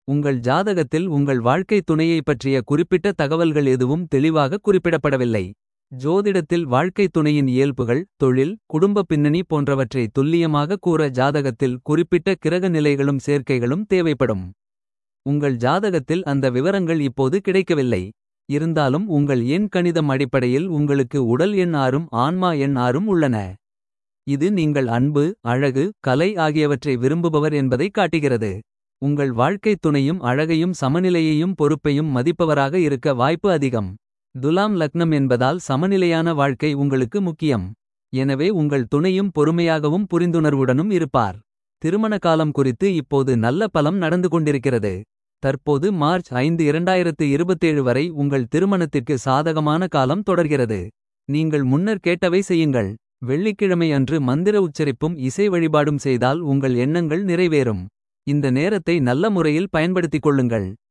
உங்கள் ஜாதகத்தில் உங்கள் வாழ்க்கை துணையைப் பற்றிய குறிப்பிட்ட தகவல்கள் எதுவும் தெளிவாக குறிப்பிடப்படவில்லை. ஜோதிடத்தில் வாழ்க்கை துணையின் இயல்புகள் தொழில் குடும்ப பின்னணி போன்றவற்றை துல்லியமாக கூற ஜாதகத்தில் குறிப்பிட்ட கிரக நிலைகளும் சேர்க்கைகளும் தேவைப்படும். உங்கள் ஜாதகத்தில் அந்த விவரங்கள் இப்போது கிடைக்கவில்லை. இருந்தாலும் உங்கள் எண் கணிதம் அடிப்படையில் உங்களுக்கு உடல் எண் ஆறும் ஆன்மா எண் ஆறும் உள்ளன. இது நீங்கள் அன்பு அழகு கலை ஆகியவற்றை விரும்புபவர் என்பதை காட்டுகிறது. உங்கள் வாழ்க்கைத் துணையும் அழகையும் சமநிலையையும் பொறுப்பையும் மதிப்பவராக இருக்க வாய்ப்பு அதிகம். துலாம் லக்னம் என்பதால் சமநிலையான வாழ்க்கை உங்களுக்கு முக்கியம். எனவே உங்கள் துணையும் பொறுமையாகவும் புரிந்துணர்வுடனும் இருப்பார். திருமண காலம் குறித்து இப்போது நல்ல பலம் நடந்து கொண்டிருக்கிறது. தற்போது மார்ச் ஐந்து 2027 வரை உங்கள் திருமணத்திற்கு சாதகமான காலம் தொடர்கிறது. நீங்கள் முன்னர் கேட்டவை செய்யுங்கள். வெள்ளிக்கிழமை அன்று மந்திர உச்சரிப்பும் இசை வழிபாடும் செய்தால் உங்கள் எண்ணங்கள் நிறைவேறும். இந்த நேரத்தை நல்ல முறையில் பயன்படுத்திக் கொள்ளுங்கள்.